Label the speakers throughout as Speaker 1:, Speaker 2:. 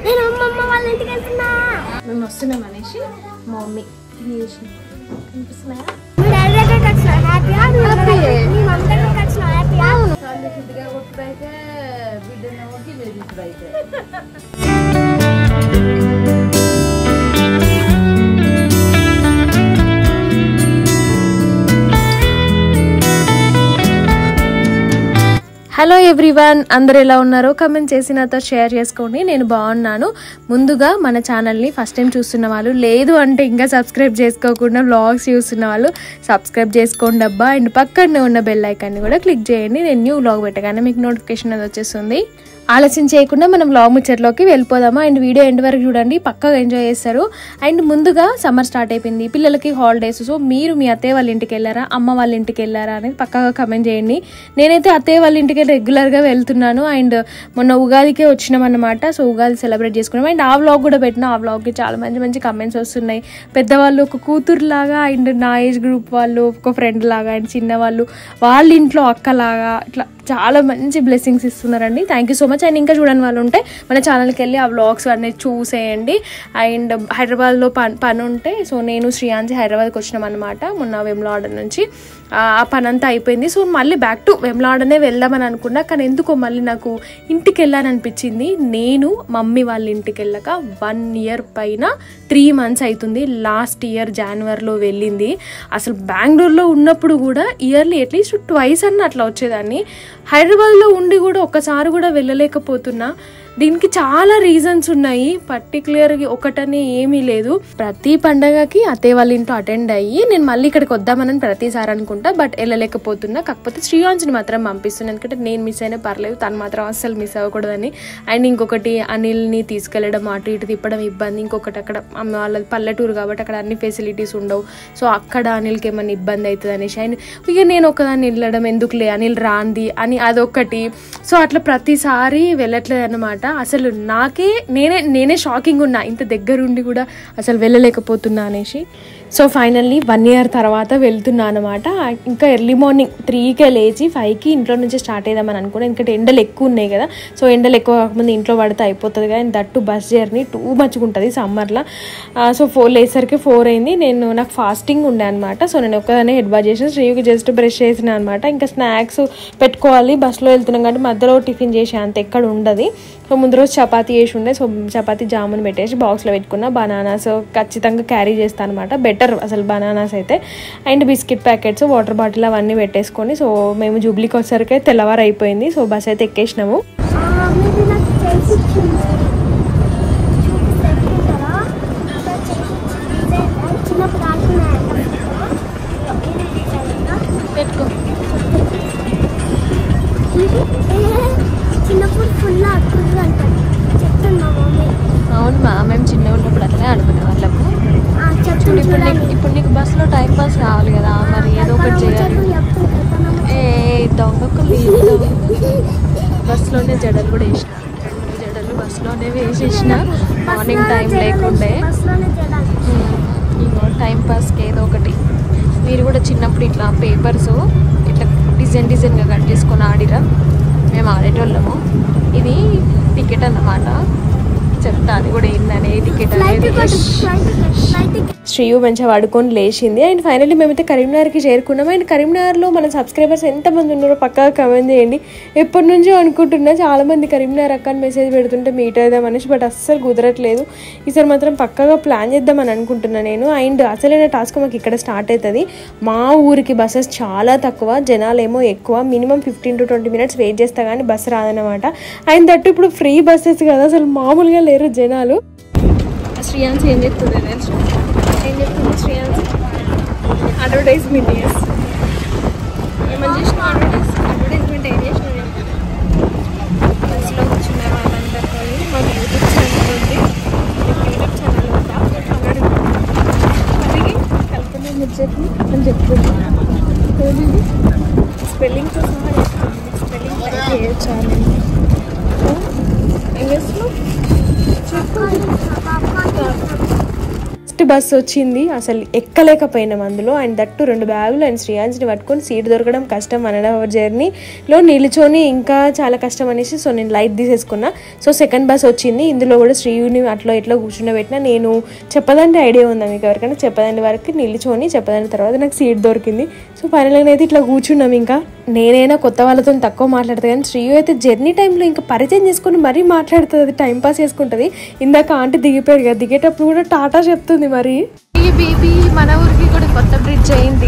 Speaker 1: నేను అమ్మమ్మ వాళ్ళ ఇంటికి వెళ్తున్నా
Speaker 2: మేము వస్తున్నాం అనేసి మా మమ్మీ చేసి కనిపిస్తున్నాయా
Speaker 1: మీ డాడీ దగ్గరికి వచ్చిన హ్యాపీయా మీ మమ్మీ దగ్గరికి వచ్చిన హ్యాపీయా
Speaker 2: హలో ఎవ్రీవన్ అందరు ఎలా ఉన్నారో కమెంట్ చేసి నాతో షేర్ చేసుకోండి నేను బాగున్నాను ముందుగా మన ఛానల్ని ఫస్ట్ టైం చూస్తున్న వాళ్ళు లేదు అంటే ఇంకా సబ్స్క్రైబ్ చేసుకోకుండా వ్లాగ్స్ చూస్తున్న వాళ్ళు సబ్స్క్రైబ్ చేసుకోండి అబ్బా అండ్ పక్కనే ఉన్న బెల్ ఐకాన్ని కూడా క్లిక్ చేయండి నేను న్యూ వ్లాగ్ పెట్టగానే మీకు నోటిఫికేషన్ అది వచ్చేస్తుంది ఆలస్యం చేయకుండా మనం వ్లాగ్ ముచ్చట్లోకి వెళ్ళిపోదామా అండ్ వీడియో ఎండ్ వరకు చూడండి పక్కగా ఎంజాయ్ చేస్తారు అండ్ ముందుగా సమ్మర్ స్టార్ట్ అయిపోయింది పిల్లలకి హాలిడేస్ సో మీరు మీ అత్తయ్య వాళ్ళ ఇంటికి వెళ్ళారా అమ్మ వాళ్ళ ఇంటికి వెళ్ళారా అనేది పక్కగా కమెంట్ చేయండి నేనైతే అత్తయ్య వాళ్ళ ఇంటికి రెగ్యులర్గా వెళ్తున్నాను అండ్ మొన్న ఉగాదికే వచ్చినాం అన్నమాట సో ఉగాది సెలబ్రేట్ చేసుకున్నాం అండ్ ఆ వ్లాగ్ కూడా పెట్టిన ఆ వ్లాగ్కి చాలా మంచి మంచి కమెంట్స్ వస్తున్నాయి పెద్దవాళ్ళు ఒక కూతురు లాగా అండ్ నా ఏజ్ గ్రూప్ వాళ్ళు ఒక ఫ్రెండ్ లాగా అండ్ చిన్నవాళ్ళు వాళ్ళ ఇంట్లో అక్కలాగా ఇట్లా చాలా మంచి బ్లెస్సింగ్స్ ఇస్తున్నారండి thank you so much and ఇంకా చూడని వాళ్ళు ఉంటే మన ఛానల్కి వెళ్ళి ఆ వ్లాగ్స్ అన్నీ చూసేయండి అండ్ హైదరాబాద్లో పని పని ఉంటే సో నేను శ్రీయాన్సి హైదరాబాద్కి వచ్చినాం అనమాట మొన్న వెమ్లాడ నుంచి ఆ ఆ పని అంతా అయిపోయింది సో మళ్ళీ బ్యాక్ టు వెమ్లాడనే వెళ్దామని అనుకున్నా కానీ ఎందుకో మళ్ళీ నాకు ఇంటికి వెళ్ళాలనిపించింది నేను మమ్మీ వాళ్ళ ఇంటికి వెళ్ళాక వన్ ఇయర్ పైన త్రీ మంత్స్ అవుతుంది లాస్ట్ ఇయర్ జనవరిలో వెళ్ళింది అసలు బెంగళూరులో ఉన్నప్పుడు కూడా ఇయర్లీ అట్లీస్ట్ ట్వైస్ అన్న అట్లా వచ్చేదాన్ని హైదరాబాద్లో ఉండి కూడా ఒక్కసారి కూడా వెళ్ళలేకపోతున్నా దీనికి చాలా రీజన్స్ ఉన్నాయి పర్టికులర్గా ఒకటనే ఏమీ లేదు ప్రతి పండగకి అత్తయ్య వాళ్ళ ఇంట్లో అటెండ్ అయ్యి నేను మళ్ళీ ఇక్కడికి వద్దామని ప్రతిసారి అనుకుంటా బట్ వెళ్ళలేకపోతున్నా కాకపోతే శ్రీయాన్స్ని మాత్రం పంపిస్తున్నాను ఎందుకంటే నేను మిస్ అయినా పర్లేదు తను మాత్రం అస్సలు మిస్ అవ్వకూడదని అండ్ ఇంకొకటి అనిల్ని తీసుకెళ్ళడం అటు ఇటు తిప్పడం ఇబ్బంది ఇంకొకటి అక్కడ అమ్మ వాళ్ళది పల్లెటూరు కాబట్టి అక్కడ అన్ని ఫెసిలిటీస్ ఉండవు సో అక్కడ అనిల్కి ఏమైనా ఇబ్బంది అవుతుంది అనేసి అండ్ ఇక నేను ఒకదాన్ని వెళ్ళడం ఎందుకులే అనిల్ రాంది అని అదొకటి సో అట్లా ప్రతిసారి వెళ్ళట్లేదు అనమాట అసలు నాకే నేనే నేనే షాకింగ్ ఉన్నా ఇంత దగ్గరుండి కూడా అసలు వెళ్ళలేకపోతున్నా అనేసి సో ఫైనల్లీ వన్ ఇయర్ తర్వాత వెళ్తున్నా అనమాట ఇంకా ఎర్లీ మార్నింగ్ త్రీకే లేచి ఫైవ్కి ఇంట్లో నుంచి స్టార్ట్ అయిదామని అనుకున్నాను ఎందుకంటే ఎండలు ఎక్కువ ఉన్నాయి కదా సో ఎండలు ఎక్కువ కాకముందు ఇంట్లో పడితే అయిపోతుంది కదా దట్టు బస్ జర్నీ టూ మచ్గా ఉంటుంది సమ్మర్లో సో ఫోర్ లేసరికి ఫోర్ అయింది నేను నాకు ఫాస్టింగ్ ఉండే అనమాట సో నేను ఒక్కదానే హెడ్ బాత్ చేసిన శ్రీయుకి జస్ట్ బ్రష్ చేసిన అనమాట ఇంకా స్నాక్స్ పెట్టుకోవాలి బస్సులో వెళ్తున్నాం కాబట్టి మధ్యలో టిఫిన్ చేసే అంత ఎక్కడ ఉండదు సో ముందు రోజు చపాతీ చేసి ఉండే సో చపాతీ జామున్ పెట్టేసి బాక్స్లో పెట్టుకున్న బనానాస్ ఖచ్చితంగా క్యారీ చేస్తాను అనమాట బెటర్ అసలు బనానాస్ అయితే and biscuit packets water bottle అవన్నీ పెట్టేసుకొని సో మేము జూబ్లీకి వచ్చేసరికి తెల్లవారు అయిపోయింది సో బస్ అయితే ఎక్కేసినాము
Speaker 1: మీరు నాకు చేసి ఇచ్చింది చూపిస్తే ఎత్తుకుంటారా అక్కడ చేసి ఇచ్చింది చిన్నప్పుడు ఆడుకున్నాయంట
Speaker 2: పెట్టుకో
Speaker 1: చిన్నప్పుడు ఫుల్ ఆడుకుంటూ అంటారు చెప్తుంది మా మమ్మీ
Speaker 2: అవును మా మేము చిన్న ఉన్నప్పుడు అట్లే ఆడుకునే వాళ్ళము
Speaker 1: ఆ, చెప్తుంది
Speaker 2: ఇప్పుడు నీకు
Speaker 1: చూడండి
Speaker 2: ఇప్పుడు నీకు బస్సులో టైం పాస్ కావాలి కదా మరి ఏదో ఒకటి చేయాలి ఏ దొంగకు బస్సులోనే జడలు కూడా వేసిన రెండు జడలు బస్సులోనే వేసేసిన మార్నింగ్ టైం లేకుండే
Speaker 1: బస్సులోనే చేయాలి
Speaker 2: ఇగో టైం పాస్కి ఏదో ఒకటి మీరు కూడా చిన్నప్పుడు ఇట్లా పేపర్స్ ఇట్లా డిజైన్ డిజైన్గా కట్ చేసుకొని ఆడిరా మేము ఆడేటోళ్ళము ఇది టికెట్ అన్నమాట చెప్తా అది కూడా ఏందని టికెట్
Speaker 1: ఫ్లైట్
Speaker 2: అనేది
Speaker 1: ticket flight ticket flight ticket
Speaker 2: Shriyu మంచిగా పడుకొని లేచింది అండ్ ఫైనల్లీ మేమైతే కరీంనగర్కి చేరుకున్నాం అండ్ కరీంనగర్లో మన సబ్స్క్రైబర్స్ ఎంతమంది ఉన్నారో పక్కా కమెంట్ చేయండి ఎప్పటి నుంచో అనుకుంటున్నా చాలా మంది కరీంనగర్ అక్క అని మెసేజ్ పెడుతుంటే మీట్ అవుదాం అనేసి బట్ అస్సలు కుదరట్లేదు ఈసారి మాత్రం పక్కగా ప్లాన్ చేద్దామని అనుకుంటున్నా నేను అండ్ అసలైన టాస్క్ మాకు ఇక్కడ స్టార్ట్ అవుతుంది మా ఊరికి బస్సెస్ చాలా తక్కువ జనాలు ఏమో ఎక్కువ minimum fifteen to twenty minutes wait చేస్తా కానీ బస్సు రాదనమాట అండ్ దట్టు ఇప్పుడు ఫ్రీ బస్సెస్ కదా అసలు మామూలుగా లేరు జనాలు శ్రీయాన్స్ ఏం చెప్తుంది తెలుసు ఏం చెప్తుంది శ్రీయాన్స్ అడ్వర్టైజ్మెంట్ ఎస్ ఏమని చేసిన అడ్వర్టైజ్ అడ్వర్టైజ్మెంట్ ఏం చేసిన బస్సులో కూర్చున్న వాళ్ళందరూ పోయి మాకు యూట్యూబ్ ఛానల్ ఉంది యూట్యూబ్ ఛానల్ ఉందా ఆల్రెడీ అలాగే కల్పన ముచ్చట్లు అని చెప్తుంది స్పెల్లింగ్తో సహా చెప్తుంది స్పెల్లింగ్ ట్రై చేయొచ్చు ఏం చేస్తున్నావు చెప్పు ఫస్ట్ బస్సు వచ్చింది అసలు ఎక్కలేకపోయినాం అందులో అండ్ దట్టు రెండు బ్యాగులు అండ్ శ్రీయాంజ్ని పట్టుకొని సీట్ దొరకడం కష్టం వన్ అండ్ అవర్ జర్నీలో నిల్చొని ఇంకా చాలా కష్టం అనేసి సో నేను లైట్ తీసేసుకున్నా సో సెకండ్ బస్ వచ్చింది ఇందులో కూడా శ్రీయుని అట్లా ఇట్లా కూర్చుండబెట్టినా నేను చెప్పదండి ఐడియా ఉందా మీకు ఎవరికైనా చెప్పదండి వరకు నిల్చొని చెప్పదండి తర్వాత నాకు సీట్ దొరికింది సో ఫైనల్గా అయితే ఇట్లా కూర్చున్నాం ఇంకా నేనైనా కొత్త వాళ్ళతో తక్కువ మాట్లాడతా కానీ శ్రీయు అయితే జర్నీ టైంలో ఇంకా పరిచయం చేసుకొని మరీ మాట్లాడుతుంది అది టైం పాస్ చేసుకుంటుంది ఇందాక ఆంటీ దిగిపోయారు కదా దిగేటప్పుడు కూడా టాటా చెప్తుంది మరి ఈ బేబీ మన ఊరికి కూడా కొత్త బ్రిడ్జ్ అయింది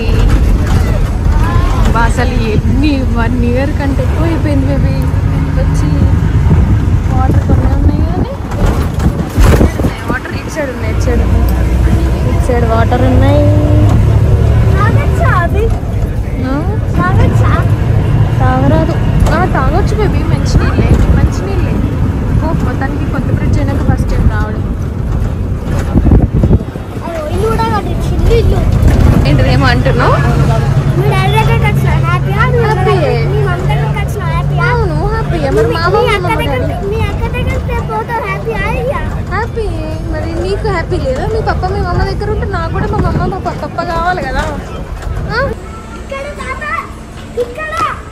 Speaker 2: అసలు ఎన్ని వన్ ఇయర్ కంటే ఎక్కువ అయిపోయింది బేబీ వచ్చి వాటర్ కొన్ని ఉన్నాయి కానీ వాటర్ ఇటు సైడ్ ఉన్నాయి ఇటు సైడ్ ఇటు సైడ్ వాటర్ ఉన్నాయి
Speaker 1: తాగొచ్చా అది
Speaker 2: ఆ?
Speaker 1: తాగొచ్చా
Speaker 2: తాగరాదు ఆ, తాగొచ్చు బేబీ మంచినీళ్ళే మంచినీళ్ళే ఓ మొత్తానికి కొత్త బ్రిడ్జ్ అయినాక ఫస్ట్ టైం రావడం
Speaker 1: అయ్యో, ఇల్లు కూడా కట్టించింది ఇల్లు
Speaker 2: ఏంటిదేమో అంటున్నావు
Speaker 1: మీ డాడీ దగ్గరికి వచ్చిన హ్యాపీయా
Speaker 2: Happy.
Speaker 1: మీ మమ్మీ దగ్గరికి వచ్చిన హ్యాపీయా
Speaker 2: అవును హ్యాపీ మరి మా
Speaker 1: మీ అక్క దగ్గర మీ అక్క దగ్గర పోతావు హ్యాపీయా అయ్యా
Speaker 2: హ్యాపీ మరి నీకు హ్యాపీ లేదా మీ పప్ప మీ మమ్మ దగ్గర ఉంటే నాకు కూడా మా మమ్మ మా పప్ప కావాలి కదా ఆ?
Speaker 1: ఇక్కడ తాత ఇక్కడ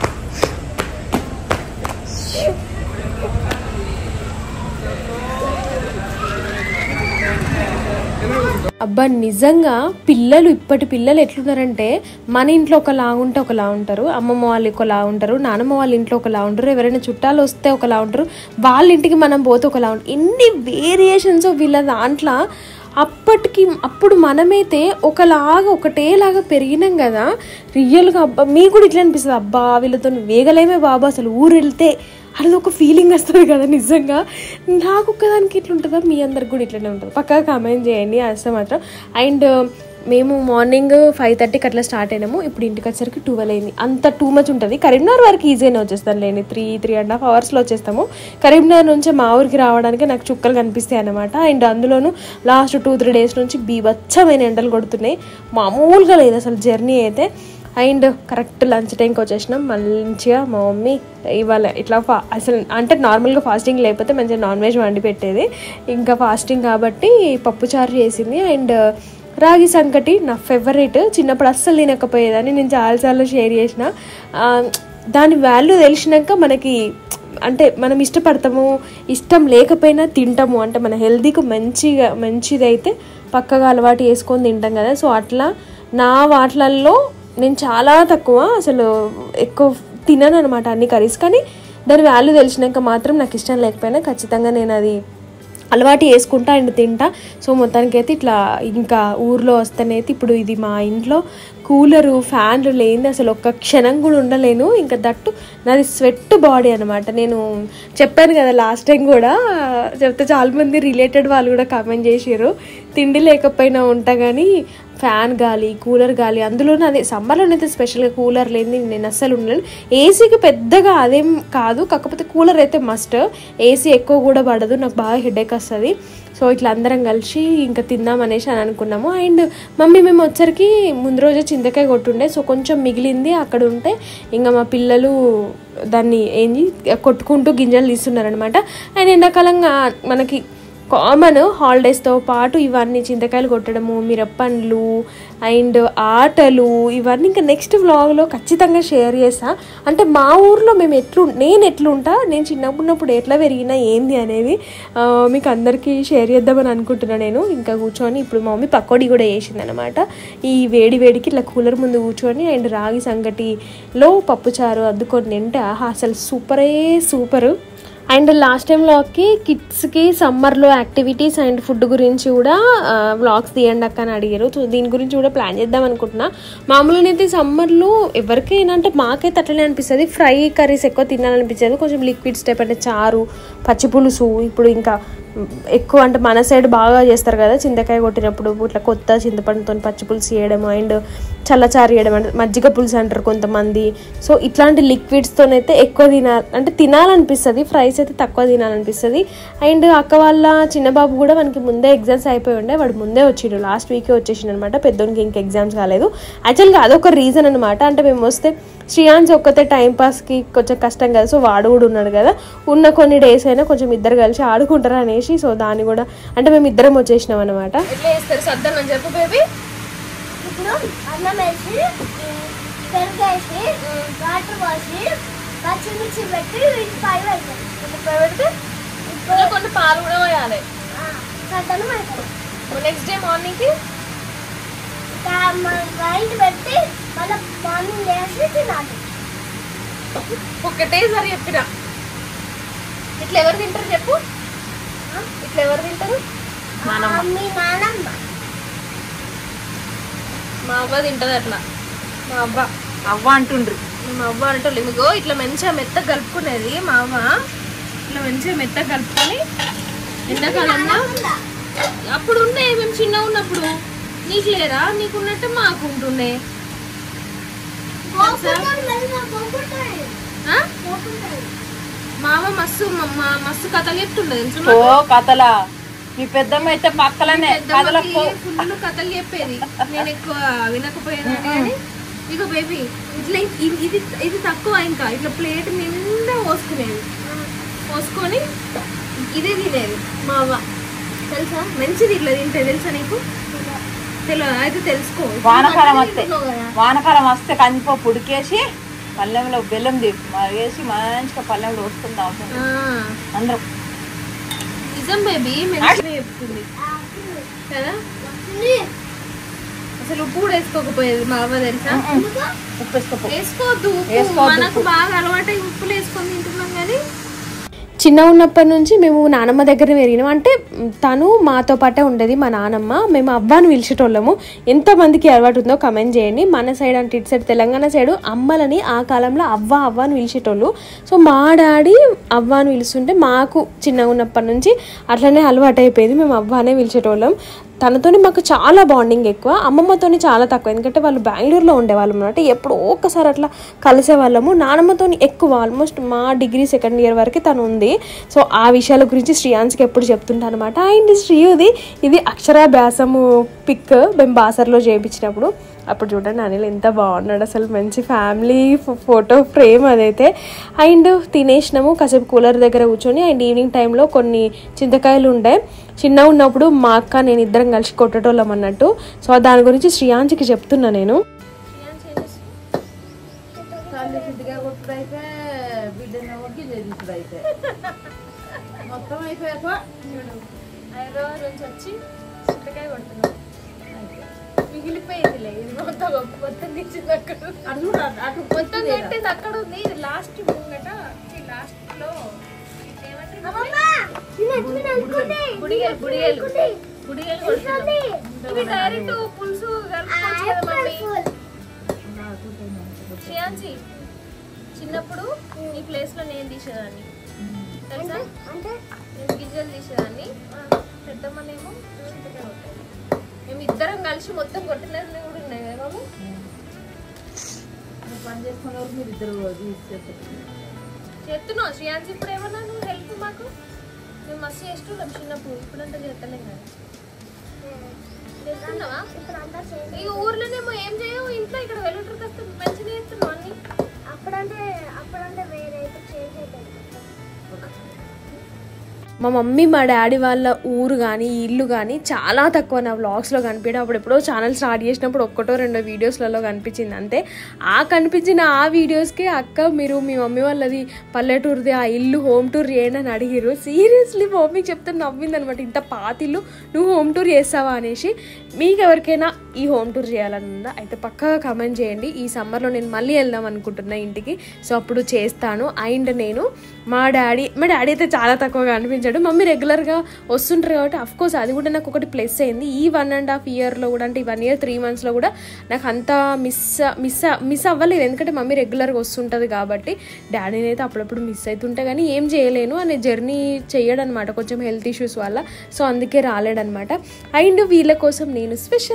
Speaker 2: అబ్బా నిజంగా పిల్లలు ఇప్పటి పిల్లలు ఎట్లున్నారంటే మన ఇంట్లో ఒకలా ఉంటే ఒకలా ఉంటారు అమ్మమ్మ వాళ్ళు ఒకలా ఉంటారు నానమ్మ వాళ్ళ ఇంట్లో ఒకలా ఉంటారు ఎవరైనా చుట్టాలు వస్తే ఒకలా ఉంటారు వాళ్ళ ఇంటికి మనం పోతే ఒకలా ఉంటారు ఎన్ని వేరియేషన్స్ వీళ్ళ దాంట్లో అప్పటికి అప్పుడు మనమైతే ఒకలాగా ఒకటేలాగా పెరిగినాం కదా రియల్గా అబ్బా మీకు కూడా ఇట్లా అనిపిస్తుంది అబ్బా వీళ్ళతో వేగలేమే బాబా అసలు ఊరు వెళ్తే అది ఒక ఫీలింగ్ వస్తుంది కదా నిజంగా నాకు ఒక్కదానికి ఇట్లా ఉంటుందా మీ అందరికి కూడా ఇట్లనే ఉంటుంది పక్కా కామెంట్ చేయండి అసలు మాత్రం అండ్ మేము మార్నింగ్ ఫైవ్ థర్టీకి అట్లా స్టార్ట్ అయినాము ఇప్పుడు ఇంటికి వచ్చేసరికి ట్వెల్వ్ అయింది అంత టూ మచ్ ఉంటుంది కరీంనగర్ వరకు ఈజీగానే వచ్చేస్తాను లేని త్రీ త్రీ అండ్ హాఫ్ అవర్స్లో వచ్చేస్తాము కరీంనగర్ నుంచి మా ఊరికి రావడానికి నాకు చుక్కలు కనిపిస్తాయి అనమాట అండ్ అందులోనూ లాస్ట్ టూ త్రీ డేస్ నుంచి బీభత్సమైన ఎండలు కొడుతున్నాయి మామూలుగా లేదు అసలు జర్నీ అయితే అండ్ కరెక్ట్ లంచ్ టైంకి వచ్చేసినాం మంచిగా మా మమ్మీ ఇవాళ ఇట్లా ఫా అసలు అంటే నార్మల్గా ఫాస్టింగ్ లేకపోతే మంచిగా నాన్ వెజ్ వండి పెట్టేది ఇంకా ఫాస్టింగ్ కాబట్టి పప్పుచారు చేసింది అండ్ రాగి సంకటి నా ఫేవరెట్ చిన్నప్పుడు అస్సలు తినకపోయేదని నేను చాలాసార్లు షేర్ చేసిన ఆ, దాని వాల్యూ తెలిసినాక మనకి అంటే మనం ఇష్టపడతాము ఇష్టం లేకపోయినా తింటాము అంటే మన హెల్తీకి మంచిగా మంచిదైతే పక్కగా అలవాటు చేసుకొని తింటాం కదా సో అట్లా నా వాటిలల్లో నేను చాలా తక్కువ అసలు ఎక్కువ తినను అనమాట అన్ని కర్రీస్ కానీ దాని వాల్యూ తెలిసినాక మాత్రం నాకు ఇష్టం లేకపోయినా ఖచ్చితంగా నేను అది అలవాటు చేసుకుంటా అండ్ తింటా సో మొత్తానికి అయితే ఇట్లా ఇంకా ఊర్లో వస్తేనైతే ఇప్పుడు ఇది మా ఇంట్లో కూలరు ఫ్యాన్లు లేని అసలు ఒక్క క్షణం కూడా ఉండలేను ఇంకా దట్టు నాది స్వెట్ బాడీ అనమాట నేను చెప్పాను కదా లాస్ట్ టైం కూడా చెప్తే చాలామంది రిలేటెడ్ వాళ్ళు కూడా కామెంట్ చేసారు తిండి లేకపోయినా ఉంటా కానీ ఫ్యాన్ గాలి కూలర్ గాలి అందులోనే అదే సమ్మర్లోనైతే స్పెషల్గా కూలర్ లేని నేను అస్సలు ఉండలేను ఏసీకి పెద్దగా అదేం కాదు కాకపోతే కూలర్ అయితే మస్ట్ ఏసీ ఎక్కువ కూడా పడదు నాకు బాగా హెడేక్ వస్తుంది సో ఇట్లా అందరం కలిసి ఇంకా తిందాం అనేసి అని అనుకున్నాము అండ్ మమ్మీ మేము వచ్చరికి ముందు రోజే చింతకాయ కొట్టుండే సో కొంచెం మిగిలింది అక్కడ ఉంటే ఇంకా మా పిల్లలు దాన్ని ఏంది కొట్టుకుంటూ గింజలు తీస్తున్నారనమాట అండ్ ఎండాకాలంగా మనకి కామన్ హాలిడేస్తో పాటు ఇవన్నీ చింతకాయలు కొట్టడము మిరప్పండ్లు అండ్ ఆటలు ఇవన్నీ ఇంకా నెక్స్ట్ వ్లాగ్లో ఖచ్చితంగా షేర్ చేస్తా అంటే మా ఊర్లో మేము ఎట్లు నేను ఎట్లుంటా నేను చిన్నప్పుడున్నప్పుడు ఎట్లా పెరిగినా ఏంది అనేది ఆ, మీకు అందరికీ షేర్ చేద్దామని అనుకుంటున్నా నేను ఇంకా కూర్చొని ఇప్పుడు మా మమ్మీ పకోడీ కూడా వేసింది అనమాట ఈ వేడి వేడికి ఇట్లా కూలర్ ముందు కూర్చొని అండ్ రాగి సంగటిలో పప్పుచారు అద్దుకొని తింటే ఆహా అసలు సూపరే సూపరు అండ్ లాస్ట్ టైంలోకి కిడ్స్కి సమ్మర్లో యాక్టివిటీస్ అండ్ ఫుడ్ గురించి కూడా వ్లాగ్స్ తీయండి అక్క అని అడిగారు సో దీని గురించి కూడా ప్లాన్ చేద్దాం అనుకుంటున్నా మామూలుగా అయితే సమ్మర్లో ఎవరికైనా అంటే మాకైతే అట్లనే అనిపిస్తుంది ఫ్రై కర్రీస్ ఎక్కువ తినాలనిపించదు కొంచెం లిక్విడ్స్ టైప్ అంటే చారు పచ్చి పులుసు ఇప్పుడు ఇంకా ఎక్కువ అంటే మన సైడ్ బాగా చేస్తారు కదా చింతకాయ కొట్టినప్పుడు ఇట్లా కొత్త చింతపండుతో పచ్చి పులుసు చేయడం అండ్ చల్లచారు చేయడం అంటే మజ్జిగ పులుసు అంటారు కొంతమంది సో ఇట్లాంటి లిక్విడ్స్తోనైతే ఎక్కువ తినాలి అంటే తినాలనిపిస్తుంది ఫ్రైస్ రైస్ అయితే తక్కువ తినాలనిపిస్తుంది అండ్ అక్క వాళ్ళ చిన్న బాబు కూడా మనకి ముందే ఎగ్జామ్స్ అయిపోయి ఉండే వాడు ముందే వచ్చిండు లాస్ట్ వీకే వచ్చేసిండు అనమాట పెద్దోనికి ఇంకా ఎగ్జామ్స్ కాలేదు యాక్చువల్గా అదొక రీజన్ అనమాట అంటే మేము వస్తే శ్రీయాన్స్ ఒక్కతే టైం పాస్కి కొంచెం కష్టం కదా సో వాడు కూడా ఉన్నాడు కదా ఉన్న కొన్ని డేస్ అయినా కొంచెం ఇద్దరు కలిసి ఆడుకుంటారు అనేసి సో దాన్ని కూడా అంటే మేము ఇద్దరం వచ్చేసినాం అనమాట ఎట్లా చేస్తారు సర్దాన్ని అని చెప్పు బేబీ
Speaker 1: ఇప్పుడు అన్నం వేసి పెరుగు వేసి వాటర్ పోసి పచ్చిమిర్చి పెట్టి వీటి పై పెడతాం
Speaker 2: పెడితే
Speaker 1: ఇప్పుడు
Speaker 2: కొన్ని పాలు కూడా పోయాలి
Speaker 1: సద్దనం అవుతుంది
Speaker 2: నెక్స్ట్ డే మార్నింగ్కి
Speaker 1: రైట్ పెట్టి మళ్ళీ మార్నింగ్ వేసి తినాలి
Speaker 2: ఒకటేసారి చెప్పిన ఇట్లా ఎవరు తింటారు చెప్పు ఇట్లా ఎవరు తింటారు
Speaker 1: ఆ, మీ నానమ్మ
Speaker 2: మా అవ్వ తింటది అట్లా మా అవ్వ
Speaker 3: అవ్వ అంటుండ్రు
Speaker 2: మా అవ్వ అంటే ఇమిగో ఇట్లా మంచిగా మెత్త కలుపుకునేది మా అవ్వ ఇట్లా మంచిగా మెత్త కలుపుకొని ఎండాకాలంలో అప్పుడు ఉండే మేము చిన్న ఉన్నప్పుడు నీకు లేరా నీకు ఉన్నట్టు మాకు ఉంటుండే
Speaker 1: పోకుంటాడు మెల్లగా పోకుంటాడు
Speaker 2: ఆ?
Speaker 1: పోకుంటాడు
Speaker 2: మా అవ్వ మస్తు మా- మా మస్తు కథలు చెప్తుండే తెలుసు
Speaker 3: ఓ కథలా మీ పెద్దమ్మ అయితే పక్కలనే కథలకు పో
Speaker 2: ఫుల్ కథలు చెప్పేది నేను ఎక్కువ వినకపోయేదాన్ని కానీ ఇక బేబీ ఇట్లా ఇది ఇది ఇది తక్కువ ఇంకా ఇట్లా ప్లేట్ నిండా పోసుకునేది పోసుకొని ఇదే తినేది మా అవ్వ తెలుసా మంచిది ఇట్లా తింటే తెలుసా నీకు తెలియదు అయితే తెలుసుకో
Speaker 3: వానకాలం వస్తే
Speaker 2: తింటున్నావు కదా.
Speaker 3: వానకాలం వస్తే కందిపప్పు ఉడికేసి పల్లెంలో బెల్లం ది వేసి మంచిగా పల్లెంలో వస్తుంది అవుతుంది
Speaker 2: ఆ,
Speaker 3: అందరం
Speaker 2: నిజం బేబీ మంచిగా చెప్తుంది కదా అసలు ఉప్పు కూడా వేసుకోకపోయేది మా అవ్వ తెలుసా
Speaker 3: ఉప్పు వేసుకోపో
Speaker 2: వేసుకోవద్దు ఉప్పు.
Speaker 3: వేసుకోవద్దు
Speaker 2: మనకు బాగా అలవాటు ఉప్పులు వేసుకొని తింటున్నాం కానీ చిన్న ఉన్నప్పటి నుంచి మేము నానమ్మ దగ్గర పెరిగినాం అంటే మ్, తను మాతో పాటే ఉండేది మా నానమ్మ మేము అవ్వని పిలిచేటోళ్ళము ఎంతమందికి అలవాటు ఉందో కమెంట్ చేయండి మన సైడ్ అంటే ఇటు సైడ్ తెలంగాణ సైడ్ అమ్మలని ఆ కాలంలో అవ్వ అవ్వ అని పిలిచేటోళ్ళు సో మా డాడీ అవ్వ అని పిలుస్తుంటే మాకు చిన్నగా ఉన్నప్పటి నుంచి అట్లనే అలవాటు అయిపోయింది మేము అవ్వ అనే పిలిచేటోళ్ళం తనతోని మాకు చాలా బాండింగ్ ఎక్కువ అమ్మమ్మతోని చాలా తక్కువ ఎందుకంటే వాళ్ళు బెంగళూరులో ఉండేవాళ్ళం అనమాట ఎప్పుడో ఒక్కసారి అట్లా కలిసేవాళ్ళము నానమ్మతోని ఎక్కువ ఆల్మోస్ట్ మా డిగ్రీ సెకండ్ ఇయర్ వరకు తను ఉంది సో ఆ విషయాల గురించి శ్రీయాన్స్కి ఎప్పుడు చెప్తుంటా అనమాట అండ్ శ్రీయుది ఇది అక్షరాభ్యాసము పిక్ మేము బాసర్లో చేయించినప్పుడు అప్పుడు చూడండి అనిల్ ఎంత బాగున్నాడు అసలు మంచి ఫ్యామిలీ ఫోటో ఫ్రేమ్ అదైతే అండ్ తినేసినాము కాసేపు కూలర్ దగ్గర కూర్చొని అండ్ ఈవినింగ్ టైంలో కొన్ని చింతకాయలు ఉండే చిన్న ఉన్నప్పుడు మా అక్క నేను ఇద్దరం కలిసి కొట్టేటోళ్ళం అన్నట్టు సో దాని గురించి శ్రీయాంచికి చెప్తున్నా నేను
Speaker 3: తల్లి సిద్ధిగా కొట్టుడైతే బిడ్డన గింజ తీసుడైతే మొత్తం అయిపోయాక
Speaker 2: హైదరాబాద్ నుంచి వచ్చి చింతకాయ కొడుతున్నాం మిగిలిపోయిందిలే ఇది మొత్తం మొత్తం తెచ్చింది అక్కడ
Speaker 3: అటు చూడు అటు- అటు
Speaker 2: మొత్తం కొట్టింది అక్కడ ఉంది ఇది లాస్ట్ ముంగట లాస్ట్ లో బుడిగలు బుడిగలు బుడిగలు కొడుతున్నాం ఇవి డైరెక్ట్ పులుసు కలుపుకోవచ్చు కదా మమ్మీ శ్రేయాన్సి చిన్నప్పుడు ఈ ప్లేస్ లో నేను తీసేదాన్ని తెలుసా
Speaker 1: అంటే
Speaker 2: నేను గింజలు తీసేదాన్ని పెద్దమ్మనేమో చింతకాయ కొట్టేది మేము ఇద్దరం కలిసి మొత్తం కొట్టినది కూడా ఉన్నాయి కదా బాబు
Speaker 3: పని చేసుకునే వాళ్ళు మీరు ఇద్దరు తీసుకెళ్తారు
Speaker 2: చేస్తున్నావు శ్రీయాన్స్ ఇప్పుడు ఏమన్నా నువ్వు హెల్ప్ మాకు మేము మస్తు చేస్తున్నాం చిన్నప్పుడు ఇప్పుడంతా చేస్తలేం కదా చేస్తున్నావా
Speaker 1: ఇప్పుడు అంతా చేసి
Speaker 2: ఈ ఊర్లోనేమో ఏం చేయవు ఇంట్లో ఇక్కడ వెలుగుతుంది వస్తే మంచిగా చేస్తున్నావు అన్ని
Speaker 1: అప్పుడంటే అప్పుడంటే వేరే ఇప్పుడు చేసేది
Speaker 2: మా మమ్మీ మా డాడీ వాళ్ళ ఊరు కానీ ఇల్లు కానీ చాలా తక్కువ నా వ్లాగ్స్లో కనిపించడం అప్పుడు ఎప్పుడో ఛానల్ స్టార్ట్ చేసినప్పుడు ఒక్కటో రెండో వీడియోస్లలో కనిపించింది అంతే ఆ కనిపించిన ఆ వీడియోస్కి అక్క మీరు మీ మమ్మీ వాళ్ళది పల్లెటూరుది ఆ ఇల్లు హోమ్ టూర్ చేయండి అని అడిగిరు సీరియస్లీ మమ్మీకి చెప్తే నవ్వింది అనమాట ఇంత పాతిల్లు నువ్వు హోమ్ టూర్ చేస్తావా అనేసి మీకు ఎవరికైనా ఈ హోమ్ టూర్ చేయాలని ఉందా అయితే పక్కగా కమెంట్ చేయండి ఈ సమ్మర్లో నేను మళ్ళీ వెళ్దాం అనుకుంటున్నా ఇంటికి సో అప్పుడు చేస్తాను అండ్ నేను మా డాడీ మా డాడీ అయితే చాలా తక్కువగా అనిపించాడు మమ్మీ రెగ్యులర్గా వస్తుంటారు కాబట్టి అఫ్ కోర్స్ అది కూడా నాకు ఒకటి ప్లస్ అయింది ఈ వన్ అండ్ హాఫ్ ఇయర్లో కూడా అంటే ఈ వన్ ఇయర్ త్రీ మంత్స్లో కూడా నాకు అంత మిస్ మిస్ మిస్ అవ్వలేదు ఎందుకంటే మమ్మీ రెగ్యులర్గా వస్తుంటుంది కాబట్టి డాడీని అయితే అప్పుడప్పుడు మిస్ అవుతుంటే కానీ ఏం చేయలేను అనే జర్నీ చేయడనమాట కొంచెం హెల్త్ ఇష్యూస్ వల్ల సో అందుకే రాలేడనమాట అండ్ వీళ్ళ కోసం నేను స్పెషల్గా కొన్ని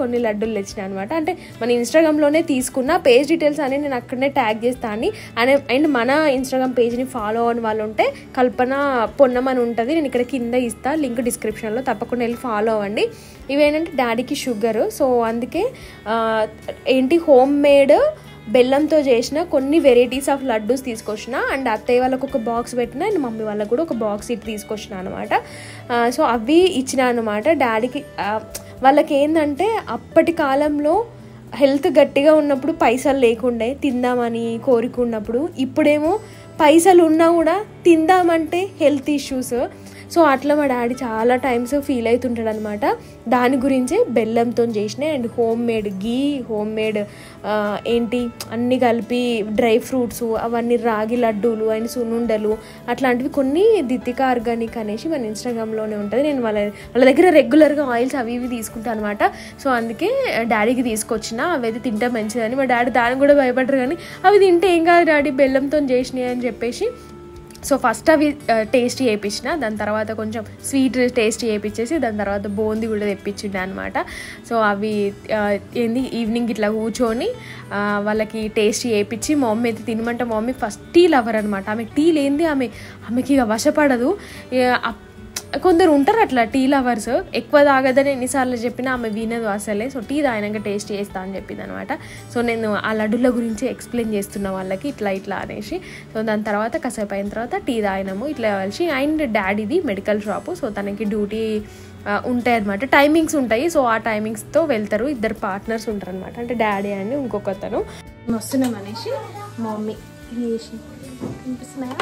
Speaker 2: కొన్ని లడ్డూలు తెచ్చిన అనమాట అంటే మన ఇన్స్టాగ్రామ్లోనే తీసుకున్న పేజ్ డీటెయిల్స్ అని నేను అక్కడనే ట్యాగ్ చేస్తాను అని అండ్ అండ్ మన ఇన్స్టాగ్రామ్ పేజ్ని ఫాలో అవ్వని వాళ్ళు ఉంటే కల్పన పొన్నం అని ఉంటుంది నేను ఇక్కడ కింద ఇస్తా లింక్ డిస్క్రిప్షన్లో తప్పకుండా వెళ్ళి ఫాలో అవ్వండి ఇవేంటంటే డాడీకి షుగర్ సో అందుకే ఆ, ఏంటి హోమ్ మేడ్ బెల్లంతో చేసిన కొన్ని వెరైటీస్ ఆఫ్ లడ్డూస్ తీసుకొచ్చిన అండ్ అత్తయ్య వాళ్ళకు ఒక బాక్స్ పెట్టిన అండ్ మమ్మీ వాళ్ళకు కూడా ఒక బాక్స్ ఇటు తీసుకొచ్చిన అనమాట సో అవి ఇచ్చిన అనమాట డాడీకి ఆ, వాళ్ళకి ఏంటంటే అప్పటి కాలంలో హెల్త్ గట్టిగా ఉన్నప్పుడు పైసలు లేకుండే తిందామని కోరిక ఉన్నప్పుడు ఇప్పుడేమో పైసలు ఉన్నా కూడా తిందామంటే హెల్త్ ఇష్యూస్ సో అట్లా మా డాడీ చాలా టైమ్స్ ఫీల్ అవుతుంటాడు అనమాట దాని గురించే బెల్లంతో చేసిన and home made ghee home made ఏంటి అన్నీ కలిపి డ్రై ఫ్రూట్స్ అవన్నీ రాగి లడ్డూలు అండ్ సున్నుండలు అట్లాంటివి కొన్ని దిత్తిక ఆర్గానిక్ అనేసి మన ఇన్స్టాగ్రామ్లోనే ఉంటుంది నేను వాళ్ళ వాళ్ళ దగ్గర రెగ్యులర్గా ఆయిల్స్ అవి ఇవి తీసుకుంటాను అనమాట సో అందుకే డాడీకి తీసుకొచ్చిన అవి అయితే తింటే మంచిదని మా డాడీ దానికి కూడా భయపడరు కానీ అవి తింటే ఏం కాదు డాడీ బెల్లంతో చేసినాయి అని చెప్పేసి సో ఫస్ట్ అవి టేస్ట్ చేయించిన దాని తర్వాత కొంచెం స్వీట్ టేస్ట్ చేయించేసి దాని తర్వాత బూందీ కూడా తెప్పించిండే అనమాట సో అవి ఆ, ఏంది ఈవినింగ్ ఇట్లా కూర్చొని ఆ, వాళ్ళకి టేస్ట్ చేయించి మా మమ్మీ అయితే తినమంటే మా మమ్మీ ఫస్ట్ టీ లవర్ అనమాట ఆమె టీ లేనిది ఆమె ఆమెకి ఇక వశపడదు ఇక అప్- కొందరు ఉంటారు అట్లా టీ లవర్స్ ఎక్కువ తాగదని ఎన్నిసార్లు చెప్పినా ఆమె వినదు అసలే సో టీ తాగినాక టేస్ట్ చేస్తా అని చెప్పింది అనమాట సో నేను ఆ లడ్డుల గురించి ఎక్స్ప్లెయిన్ చేస్తున్న వాళ్ళకి ఇట్లా ఇట్లా అనేసి సో దాని తర్వాత కాసేపు అయిన తర్వాత టీ తాగినాము ఇట్లా కలిసి అండ్ డాడీది మెడికల్ షాపు సో తనకి డ్యూటీ ఉంటాయి అనమాట టైమింగ్స్ ఉంటాయి సో ఆ టైమింగ్స్తో వెళ్తారు ఇద్దరు పార్ట్నర్స్ ఉంటారు అనమాట అంటే డాడీ అని ఇంకొకతను వస్తున్నాం అనేసి మా మమ్మీ ఇది చేసి కనిపిస్తున్నాయా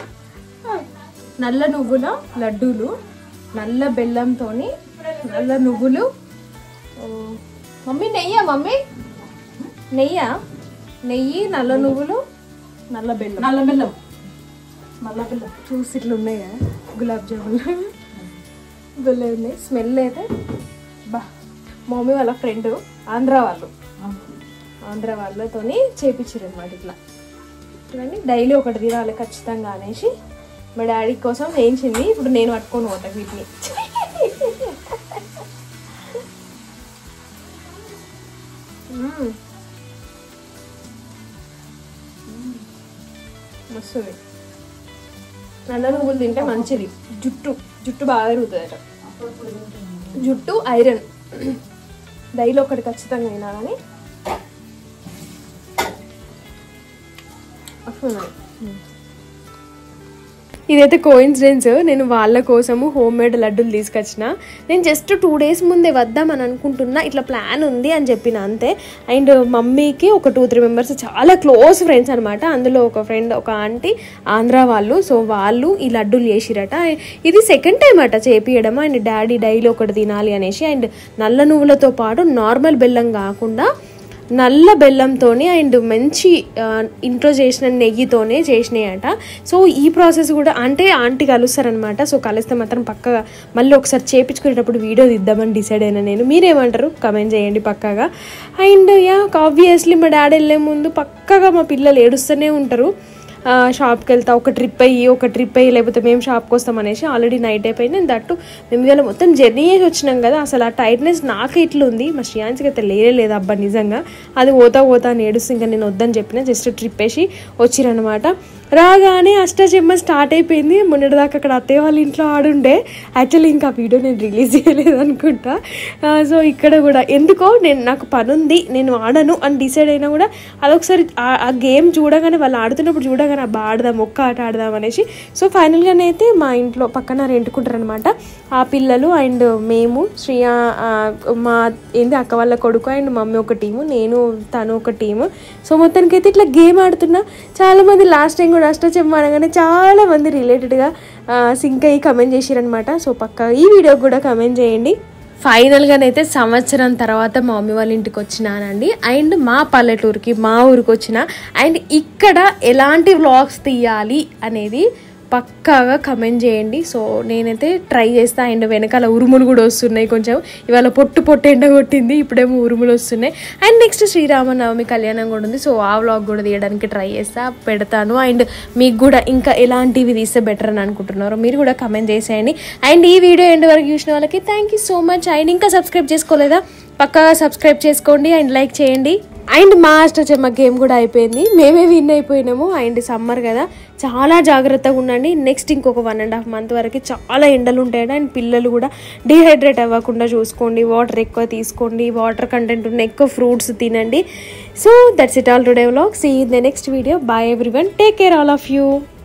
Speaker 2: నల్ల నువ్వుల లడ్డూలు నల్ల బెల్లంతోని నల్ల నువ్వులు ఓ, మమ్మీ నెయ్యా మమ్మీ నెయ్యా నెయ్యి నల్ల నువ్వులు నల్ల బెల్లం
Speaker 3: నల్ల బెల్లం
Speaker 2: నల్ల బెల్లం చూసి ఇట్లా ఉన్నాయి కదా గులాబ్ జాములు బెల్లం ఉన్నాయి స్మెల్ అయితే బా మా మమ్మీ వాళ్ళ ఫ్రెండ్ ఆంధ్ర వాళ్ళు ఆంధ్ర వాళ్ళతోని చేపించారు అనమాట ఇట్లా చూడండి డైలీ ఒకటి తినాలి ఖచ్చితంగా అనేసి మా డాడీ కోసం వేయించింది ఇప్పుడు నేను పట్టుకొని పోతా వీటిని మ్మ్. మస్తుంది నల్ల నువ్వులు తింటే మంచిది జుట్టు జుట్టు బాగా పెరుగుతుందట జుట్టు ఐరన్ డైలీ ఒకటి ఖచ్చితంగా తినాలని వస్తున్నాయి ఇదైతే కోయిన్సిడెన్స్ నేను వాళ్ళ కోసము హోమ్ మేడ్ లడ్డూలు తీసుకొచ్చిన నేను జస్ట్ టూ డేస్ ముందే వద్దామని అనుకుంటున్నా ఇట్లా ప్లాన్ ఉంది అని చెప్పిన అంతే అండ్ మమ్మీకి ఒక టూ త్రీ మెంబర్స్ చాలా క్లోజ్ ఫ్రెండ్స్ అనమాట అందులో ఒక ఫ్రెండ్ ఒక ఆంటీ ఆంధ్ర వాళ్ళు సో వాళ్ళు ఈ లడ్డూలు చేసిరట ఇది సెకండ్ టైం అట చేపియడం అండ్ డాడీ డైలీ ఒకటి తినాలి అనేసి అండ్ నల్ల నువ్వులతో పాటు నార్మల్ బెల్లం కాకుండా నల్ల బెల్లంతోని అండ్ మంచి ఆ, ఇంట్లో చేసిన నెయ్యితోనే చేసినాయట సో ఈ ప్రాసెస్ కూడా అంటే ఆంటీ కలుస్తారనమాట సో కలిస్తే మాత్రం పక్కగా మళ్ళీ ఒకసారి చేపించుకునేటప్పుడు వీడియో తీద్దామని డిసైడ్ అయినా నేను మీరేమంటారు కమెంట్ చేయండి పక్కగా అండ్ యా ఆబ్వియస్లీ మా డాడీ వెళ్ళే ముందు పక్కగా మా పిల్లలు ఏడుస్తూనే ఉంటారు ఆ, షాప్కి వెళ్తా ఒక ట్రిప్ అయ్యి ఒక ట్రిప్ అయ్యి లేకపోతే మేము షాప్కి వస్తాం అనేసి ఆల్రెడీ నైట్ అయిపోయింది అండ్ దట్టు మేము ఇవాళ మొత్తం జర్నీ చేసి వచ్చినాం కదా అసలు ఆ టైట్నెస్ నాకు ఇట్లుంది మా శ్రీయాన్స్కి అయితే లేరే లేదు అబ్బా నిజంగా అది పోతా పోతా అని ఏడుస్తూ ఇంకా నేను వద్దని చెప్పిన జస్ట్ ట్రిప్ వేసి వచ్చిరనమాట రాగానే అష్టచెమ్మ స్టార్ట్ అయిపోయింది మొన్నటిదాకా అక్కడ అత్తయ్య వాళ్ళ ఇంట్లో ఆడుండే యాక్చువల్లీ ఇంకా వీడియో నేను రిలీజ్ చేయలేదు అనుకుంటా ఆ, సో ఇక్కడ కూడా ఎందుకో నేను నాకు పని ఉంది నేను ఆడను అని డిసైడ్ అయినా కూడా అదొకసారి ఆ- ఆ గేమ్ చూడగానే వాళ్ళు ఆడుతున్నప్పుడు చూడగానే అబ్బా ఆడదాం ఒక్క ఆట ఆడదాం అనేసి సో ఫైనల్గానే అయితే మా ఇంట్లో పక్కన రెంటుకుంటారు అనమాట ఆ పిల్లలు అండ్ మేము శ్రియా ఆ, మా ఏంది అక్క వాళ్ళ కొడుకు అండ్ మమ్మీ ఒక టీము నేను తను ఒక టీము సో మొత్తానికైతే ఇట్లా గేమ్ ఆడుతున్నా చాలా మంది లాస్ట్ టైం కూడా అష్టచెమ్మ అనగానే చాలా మంది రిలేటెడ్గా సింక్ అయ్యి కమెంట్ చేసిరనమాట సో పక్క ఈ వీడియో కూడా కమెంట్ చేయండి ఫైనల్గానైతే సంవత్సరం తర్వాత మా మమ్మీ వాళ్ళ ఇంటికి వచ్చినానండి అండ్ మా పల్లెటూరుకి మా ఊరికి వచ్చిన అండ్ ఇక్కడ ఎలాంటి వ్లాగ్స్ తీయాలి అనేది పక్కాగా కమెంట్ చేయండి సో నేనైతే ట్రై చేస్తా అండ్ వెనకాల ఉరుములు కూడా వస్తున్నాయి కొంచెం ఇవాళ పొట్టు పొట్టు ఎండ కొట్టింది ఇప్పుడేమో ఉరుములు వస్తున్నాయి అండ్ నెక్స్ట్ శ్రీరామనవమి కళ్యాణం కూడా ఉంది సో ఆ వ్లాగ్ కూడా తీయడానికి ట్రై చేస్తా పెడతాను అండ్ మీకు కూడా ఇంకా ఎలాంటివి తీస్తే బెటర్ అని అనుకుంటున్నారో మీరు కూడా కమెంట్ చేసేయండి అండ్ ఈ వీడియో ఎండ్ వరకు చూసిన వాళ్ళకి thank you so much and ఇంకా సబ్స్క్రైబ్ చేసుకోలేదా పక్కాగా సబ్స్క్రైబ్ చేసుకోండి అండ్ లైక్ చేయండి అండ్ మా అష్టచమ్మ గేమ్ కూడా అయిపోయింది మేమే విన్ అయిపోయినాము అండ్ సమ్మర్ కదా చాలా జాగ్రత్తగా ఉండండి నెక్స్ట్ ఇంకొక వన్ అండ్ హాఫ్ మంత్ వరకు చాలా ఎండలు ఉంటాయి అండ్ పిల్లలు కూడా డిహైడ్రేట్ అవ్వకుండా చూసుకోండి వాటర్ ఎక్కువ తీసుకోండి వాటర్ కంటెంట్ ఉన్న ఎక్కువ ఫ్రూట్స్ తినండి so that's it all today vlog see in the next video bye everyone take care all of you